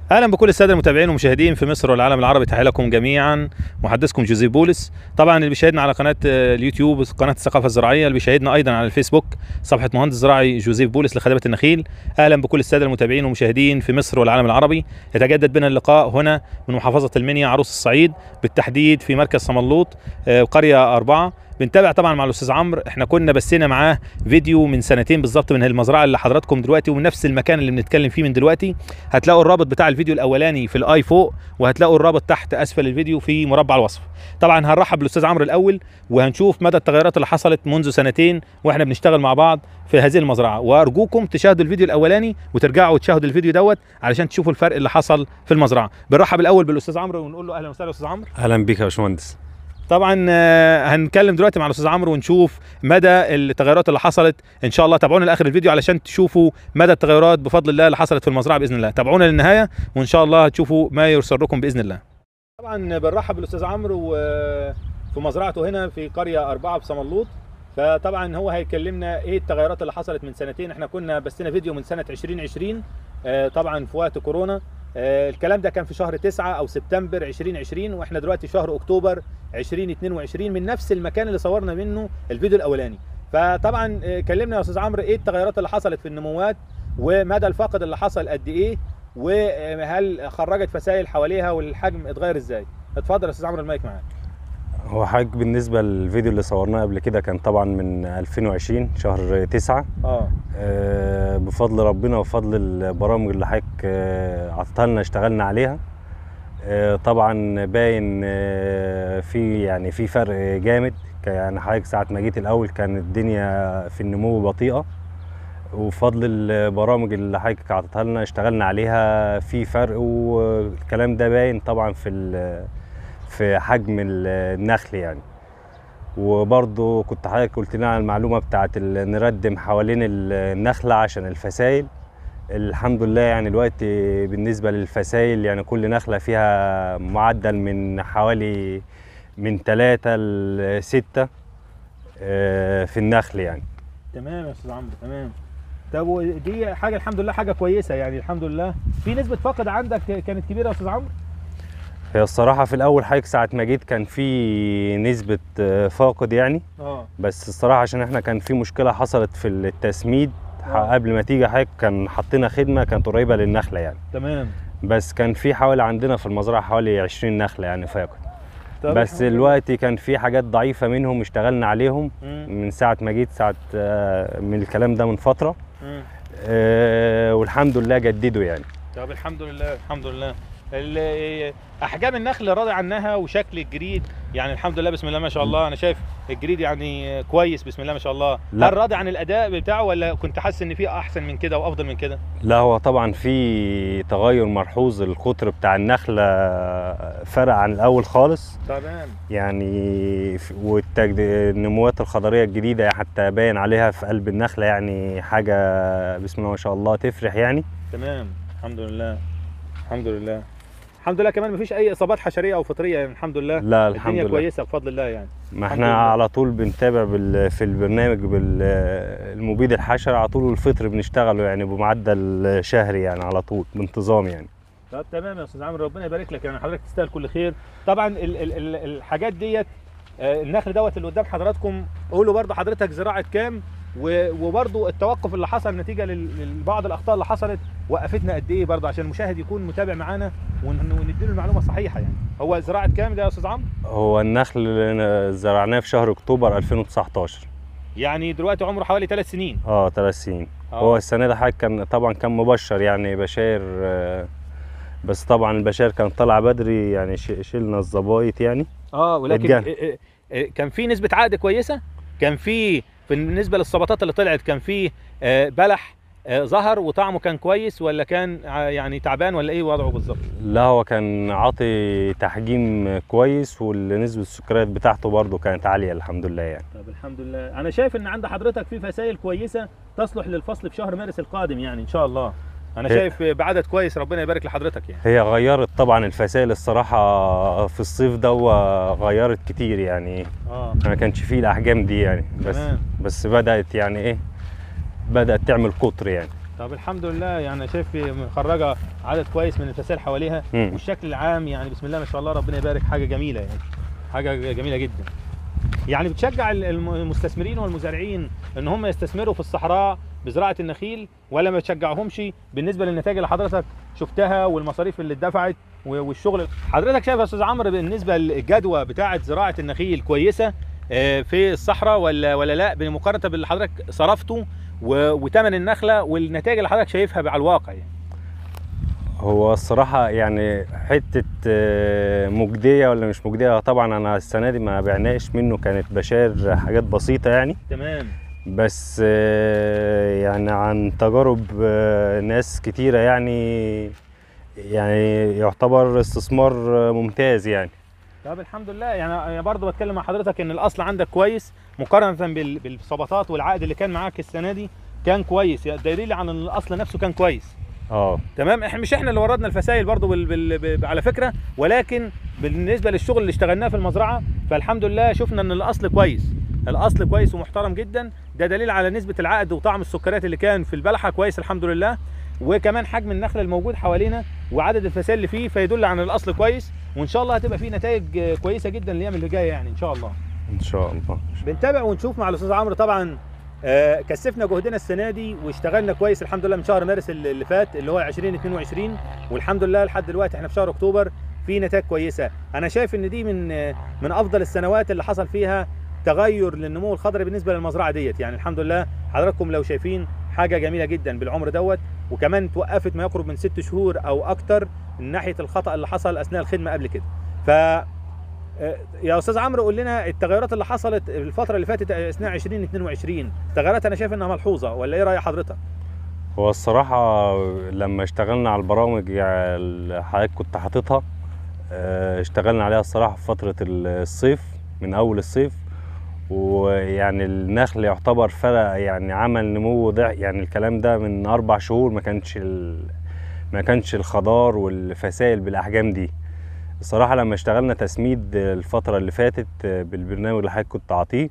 اهلا بكل الساده المتابعين والمشاهدين في مصر والعالم العربي تحيه لكم جميعا محدثكم جوزيف بولس طبعا اللي بيشاهدنا على قناه آه، اليوتيوب قناه الثقافه الزراعيه اللي بيشاهدنا ايضا على الفيسبوك صفحه مهندس زراعي جوزيف بولس لخدمه النخيل اهلا بكل الساده المتابعين والمشاهدين في مصر والعالم العربي يتجدد بنا اللقاء هنا من محافظه المنيا عروس الصعيد بالتحديد في مركز صملوط آه، قريه أربعة بنتابع طبعا مع الاستاذ عمرو احنا كنا بسينا معاه فيديو من سنتين بالظبط من المزرعه اللي حضراتكم دلوقتي ومن نفس المكان اللي بنتكلم فيه من دلوقتي هتلاقوا الرابط بتاع الفيديو الاولاني في الاي فوق وهتلاقوا الرابط تحت اسفل الفيديو في مربع الوصف طبعا هنرحب بالاستاذ عمرو الاول وهنشوف مدى التغيرات اللي حصلت منذ سنتين واحنا بنشتغل مع بعض في هذه المزرعه وارجوكم تشاهدوا الفيديو الاولاني وترجعوا تشاهدوا الفيديو دوت علشان تشوفوا الفرق اللي حصل في المزرعه بنرحب الاول بالاستاذ عمرو ونقول له اهلا وسهلا استاذ عمرو اهلا بيك يا باشمهندس طبعا آه، هنتكلم دلوقتي مع الاستاذ عمرو ونشوف مدى التغيرات اللي حصلت ان شاء الله تابعونا لاخر الفيديو علشان تشوفوا مدى التغيرات بفضل الله اللي حصلت في المزرعه باذن الله تابعونا للنهايه وان شاء الله هتشوفوا ما يسركم باذن الله طبعا بنرحب بالاستاذ عمرو آه، في مزرعته هنا في قريه أربعة بصملوط فطبعا هو هيكلمنا ايه التغيرات اللي حصلت من سنتين احنا كنا بثنا فيديو من سنه 2020 آه، طبعا في وقت كورونا آه، الكلام ده كان في شهر 9 او سبتمبر 2020 واحنا دلوقتي شهر اكتوبر 2022 من نفس المكان اللي صورنا منه الفيديو الاولاني فطبعا آه، كلمنا يا استاذ عمرو ايه التغيرات اللي حصلت في النموات ومدى الفقد اللي حصل قد ايه وهل خرجت فسائل حواليها والحجم اتغير ازاي اتفضل يا استاذ عمرو المايك معاك هو حضرتك بالنسبه للفيديو اللي صورناه قبل كده كان طبعا من 2020 شهر 9 اه آه، بفضل ربنا وفضل البرامج اللي حضرتك آه، عطتها لنا اشتغلنا عليها آه، طبعا باين آه، في يعني في فرق جامد ك- يعني حضرتك ساعه ما جيت الاول كانت الدنيا في النمو بطيئه وفضل البرامج اللي حضرتك عطتها لنا اشتغلنا عليها في فرق والكلام ده باين طبعا في ال- في حجم ال- النخل يعني وبرضه كنت حضرتك قلت لنا على المعلومه بتاعت ال- نردم حوالين ال- النخله عشان الفسايل الحمد لله يعني الوقت بالنسبه للفسايل يعني كل نخله فيها معدل من حوالي من ثلاثة لستة في النخل يعني تمام يا استاذ عمرو تمام طب ودي حاجه الحمد لله حاجه كويسه يعني الحمد لله في نسبه فقد عندك كانت كبيره يا استاذ عمرو هي الصراحة في الأول حضرتك ساعة ما جيت كان في نسبة آه، فاقد يعني اه بس الصراحة عشان احنا كان في مشكلة حصلت في التسميد ح- آه. قبل ما تيجي حضرتك كان حطينا خدمة كانت قريبة للنخلة يعني تمام بس كان في حوالي عندنا في المزرعة حوالي 20 نخلة يعني فاقد طب بس الحمد لله. الوقت كان في حاجات ضعيفة منهم اشتغلنا عليهم مم. من ساعة ما جيت ساعة آه، من الكلام ده من فترة مم. آه، والحمد لله جددوا يعني طب الحمد لله الحمد لله ال- احجام النخل راضي عنها وشكل الجريد يعني الحمد لله بسم الله ما شاء الله انا شايف الجريد يعني كويس بسم الله ما شاء الله لا. هل راضي عن الاداء بتاعه ولا كنت حاسس ان في احسن من كده وافضل من كده لا هو طبعا في تغير ملحوظ القطر بتاع النخلة فرق عن الأول خالص تمام يعني ف- والنموات الخضرية الجديدة حتى باين عليها في قلب النخلة يعني حاجة بسم الله ما شاء الله تفرح يعني تمام الحمد لله الحمد لله الحمد لله كمان مفيش اي اصابات حشريه او فطريه يعني الحمد لله لا الحمد الدنيا لله كويسه بفضل الله يعني ما الحمد احنا لله. على طول بنتابع بال في البرنامج بالمبيد الحشري على طول والفطر بنشتغله يعني بمعدل شهري يعني على طول بانتظام يعني طب تمام يا استاذ عمرو ربنا يبارك لك يعني حضرتك تستاهل كل خير طبعا ال ال ال الحاجات ديت آه، النخل دوت اللي قدام حضراتكم قولوا برضه حضرتك زراعه كام و- وبرضه التوقف اللي حصل نتيجه لل- لبعض الاخطاء اللي حصلت وقفتنا قد ايه برضه عشان المشاهد يكون متابع معانا ون- ونديله المعلومه الصحيحه يعني هو زراعه كام ده يا استاذ عمرو هو النخل اللي زرعناه في شهر اكتوبر 2019 يعني دلوقتي عمره حوالي ثلاث سنين اه ثلاث سنين آه. هو السنه ده حاجه كان طبعا كان مبشر يعني بشاير آه، بس طبعا البشاير كان طالعه بدري يعني ش- شلنا الزبايط يعني اه ولكن اتجاه. آه، آه، آه، كان في نسبه عقد كويسه كان في بالنسبه للصباطات اللي طلعت كان في آه، بلح آه، ظهر وطعمه كان كويس ولا كان ع- يعني تعبان ولا ايه وضعه بالظبط لا هو كان عاطي تحجيم كويس ونسبه السكريات بتاعته برضو كانت عاليه الحمد لله يعني طب الحمد لله انا شايف ان عند حضرتك في فسائل كويسه تصلح للفصل في شهر مارس القادم يعني ان شاء الله انا هي- شايف بعدد كويس ربنا يبارك لحضرتك يعني هي غيرت طبعا الفسائل الصراحه في الصيف ده غيرت كتير يعني اه ما كانش فيه الاحجام دي يعني بس تمام. بس بدات يعني ايه بدات تعمل قطر يعني طب الحمد لله يعني شايف مخرجه عدد كويس من الفسائل حواليها مم. والشكل العام يعني بسم الله ما شاء الله ربنا يبارك حاجه جميله يعني حاجه جميله جدا يعني بتشجع ال- الم- المستثمرين والمزارعين ان هم يستثمروا في الصحراء بزراعه النخيل ولا ما تشجعهمش بالنسبه للنتائج اللي حضرتك شفتها والمصاريف اللي اتدفعت و- والشغل حضرتك شايف يا استاذ عمرو بالنسبه للجدوى بتاعه زراعه النخيل كويسه آه، في الصحراء ولا ولا لا بمقارنه باللي حضرتك صرفته و- وثمن النخله والنتائج اللي حضرتك شايفها على الواقع يعني. هو الصراحة يعني حتة آه، مجدية ولا مش مجدية طبعا أنا السنة دي ما بعناش منه كانت بشار حاجات بسيطة يعني تمام بس آه، يعني عن تجارب آه، ناس كتيرة يعني يعني يعتبر استثمار آه، ممتاز يعني طب الحمد لله يعني انا برضه بتكلم مع حضرتك ان الاصل عندك كويس مقارنه بال- بالصباطات والعقد اللي كان معاك السنه دي كان كويس يعني دليل عن ان الاصل نفسه كان كويس اه تمام احنا مش احنا اللي وردنا الفسائل برضه بال... بال... ب... على فكره ولكن بالنسبه للشغل اللي اشتغلناه في المزرعه فالحمد لله شفنا ان الاصل كويس الاصل كويس ومحترم جدا ده دليل على نسبه العقد وطعم السكريات اللي كان في البلحه كويس الحمد لله وكمان حجم النخل الموجود حوالينا وعدد الفسائل اللي فيه فيدل على ان الاصل كويس وان شاء الله هتبقى فيه نتائج آه، كويسه جدا الايام اللي جايه يعني ان شاء الله إن شاء الله بنتابع ونشوف مع الاستاذ عمرو طبعا آه، كثفنا جهدنا السنه دي واشتغلنا كويس الحمد لله من شهر مارس اللي اللي فات اللي هو 2022 والحمد لله لحد دلوقتي احنا في شهر اكتوبر في نتائج كويسه انا شايف ان دي من آه، من افضل السنوات اللي حصل فيها تغير للنمو الخضري بالنسبه للمزرعه ديت يعني الحمد لله حضراتكم لو شايفين حاجه جميله جدا بالعمر دوت وكمان توقفت ما يقرب من ست شهور او اكتر من ناحيه الخطا اللي حصل اثناء الخدمه قبل كده ف آه، يا استاذ عمرو قول لنا التغيرات اللي حصلت الفتره اللي فاتت اثناء 2022 تغيرات انا شايف انها ملحوظه ولا ايه راي حضرتك هو الصراحة لما اشتغلنا على البرامج يعني اللي حضرتك كنت حاططها آه، اشتغلنا عليها الصراحة في فترة الصيف من أول الصيف ويعني النخل يعتبر فرق يعني عمل نمو ضع يعني الكلام ده من أربع شهور ما كانش ال... ما كانش الخضار والفسائل بالأحجام دي الصراحة لما اشتغلنا تسميد الفترة اللي فاتت آه، بالبرنامج اللي حضرتك كنت عاطيه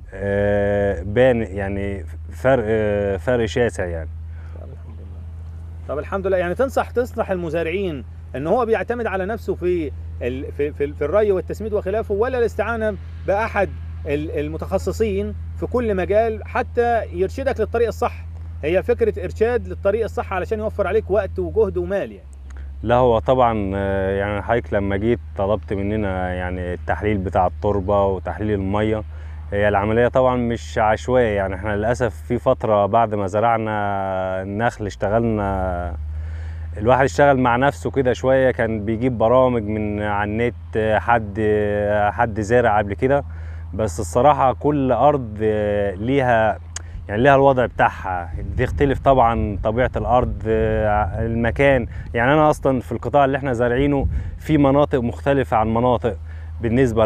آه، بان يعني فرق آه، فرق شاسع يعني طب الحمد لله طب الحمد لله يعني تنصح تنصح المزارعين ان هو بيعتمد على نفسه في ال... في في, في الري والتسميد وخلافه ولا الاستعانه باحد ال- المتخصصين في كل مجال حتى يرشدك للطريق الصح هي فكره ارشاد للطريق الصح علشان يوفر عليك وقت وجهد ومال يعني لا هو طبعا آه، يعني حضرتك لما جيت طلبت مننا يعني التحليل بتاع التربة وتحليل المية هي العملية طبعا مش عشوائية يعني احنا للأسف في فترة بعد ما زرعنا النخل اشتغلنا الواحد اشتغل مع نفسه كده شوية كان بيجيب برامج من على النت آه، حد آه، حد زارع قبل كده بس الصراحة كل أرض آه، ليها يعني ليها الوضع بتاعها بتختلف طبعا طبيعة الأرض آه، المكان يعني أنا أصلا في القطاع اللي احنا زارعينه في مناطق مختلفة عن مناطق بالنسبة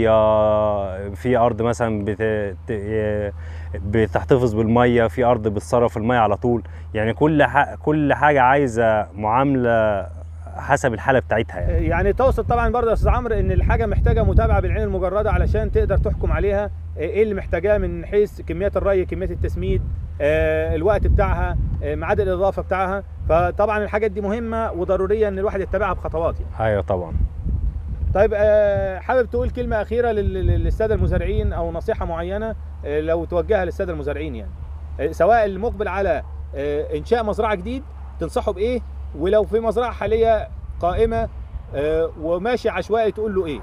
للمية في أرض مثلا بت... ت- بتحتفظ بالمية في أرض بتصرف المية على طول يعني كل ح... كل حاجة عايزة معاملة حسب الحالة بتاعتها يعني. يعني توصل طبعا برضه يا استاذ عمرو ان الحاجه محتاجه متابعه بالعين المجرده علشان تقدر تحكم عليها ايه اللي محتاجاه من حيث كميات الري كميات التسميد آه، الوقت بتاعها آه، ميعاد الاضافه بتاعها فطبعا الحاجات دي مهمه وضروريه ان الواحد يتبعها بخطوات يعني. أيوة طبعا طيب آه، حابب تقول كلمه اخيره لل- لل- للساده المزارعين او نصيحه معينه آه، لو توجهها للساده المزارعين يعني آه، سواء المقبل على آه، انشاء مزرعه جديد تنصحه بايه ولو في مزرعه حاليه قائمه آه، وماشي عشوائي تقول له ايه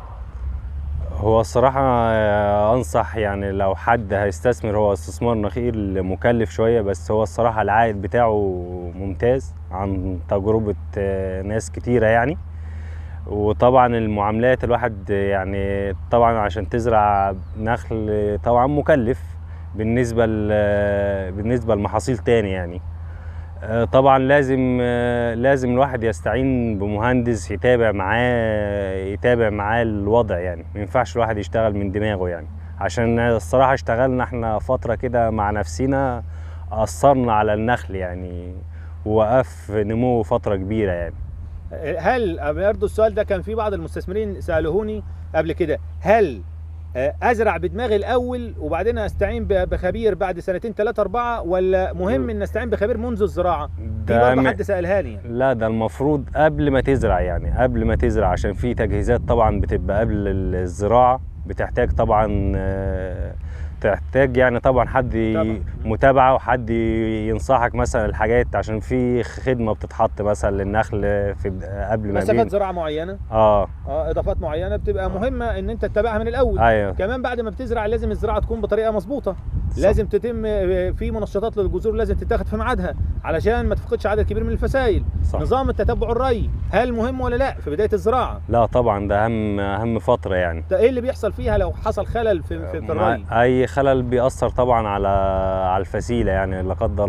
هو الصراحة آه، أنصح يعني لو حد هيستثمر هو استثمار نخيل مكلف شوية بس هو الصراحة العائد بتاعه ممتاز عن تجربة آه، ناس كتيرة يعني وطبعا المعاملات الواحد يعني طبعا عشان تزرع نخل طبعا مكلف بالنسبة ل- بالنسبة لمحاصيل تاني يعني آه، طبعا لازم آه، لازم الواحد يستعين بمهندس يتابع معاه يتابع معاه الوضع يعني ما ينفعش الواحد يشتغل من دماغه يعني عشان الصراحة اشتغلنا احنا فترة كده مع نفسنا أثرنا على النخل يعني ووقف نموه فترة كبيرة يعني هل برضه السؤال ده كان في بعض المستثمرين سالوهوني قبل كده هل آه، ازرع بدماغي الاول وبعدين استعين ب- بخبير بعد سنتين ثلاثه اربعه ولا مهم ان استعين بخبير منذ الزراعه دي ده برضه م- حد سالها لي يعني. لا ده المفروض قبل ما تزرع يعني قبل ما تزرع عشان في تجهيزات طبعا بتبقى قبل الزراعة بتحتاج طبعا آه، تحتاج يعني طبعا حد ي- طبعاً. متابعة وحد ينصحك مثلا الحاجات عشان في خدمة بتتحط مثلا للنخل في قبل ما مسافات بين زراعه معينه اه اه اضافات معينه بتبقى مهمه ان انت تتابعها من الاول ايوه كمان بعد ما بتزرع لازم الزراعه تكون بطريقه مظبوطه صح. لازم تتم آه، في منشطات للجذور لازم تتاخد في ميعادها علشان ما تفقدش عدد كبير من الفسائل صح نظام التتبع الري هل مهم ولا لا في بدايه الزراعه لا طبعا ده اهم اهم فترة يعني ده ايه اللي بيحصل فيها لو حصل خلل في في, في الري مع- اي خلل بيأثر طبعا على على الفسيله يعني لا قدر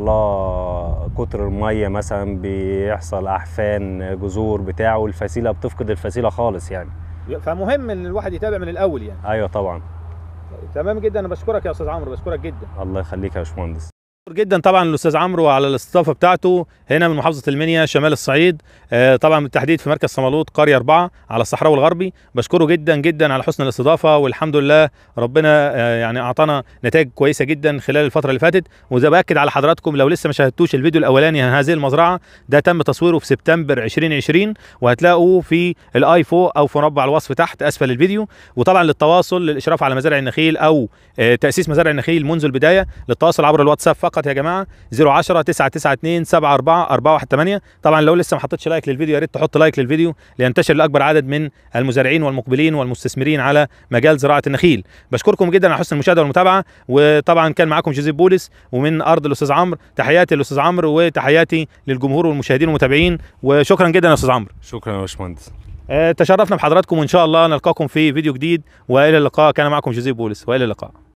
الله كتر الميه مثلا بيحصل احفان جذور بتاعه الفسيله بتفقد الفسيله خالص يعني فمهم ان الواحد يتابع من الاول يعني ايوه طبعا تمام جدا انا بشكرك يا استاذ عمرو بشكرك جدا الله يخليك يا باشمهندس بشكر جدا طبعا الاستاذ عمرو على الاستضافه بتاعته هنا من محافظه المنيا شمال الصعيد آه، طبعا بالتحديد في مركز صمالوط قريه أربعة على الصحراوي الغربي بشكره جدا جدا على حسن الاستضافه والحمد لله ربنا آه، يعني اعطانا نتائج كويسه جدا خلال الفتره اللي فاتت وزي باكد على حضراتكم لو لسه ما شاهدتوش الفيديو الاولاني عن هذه المزرعه ده تم تصويره في سبتمبر 2020 وهتلاقوه في الاي فوق او في مربع الوصف تحت اسفل الفيديو وطبعا للتواصل للاشراف على مزارع النخيل او آه، تاسيس مزارع النخيل منذ البدايه للتواصل عبر الواتساب فقط يا جماعه 010 992 74 418 طبعا لو لسه ما حطيتش لايك للفيديو يا ريت تحط لايك للفيديو لينتشر لاكبر عدد من المزارعين والمقبلين والمستثمرين على مجال زراعه النخيل بشكركم جدا على حسن المشاهده والمتابعه وطبعا كان معاكم جوزيف بولس ومن ارض الاستاذ عمرو تحياتي للاستاذ عمرو وتحياتي للجمهور والمشاهدين والمتابعين وشكرا جدا يا استاذ عمرو شكرا يا باشمهندس آه، تشرفنا بحضراتكم وان شاء الله نلقاكم في فيديو جديد والى اللقاء كان معكم جوزيف بولس والى اللقاء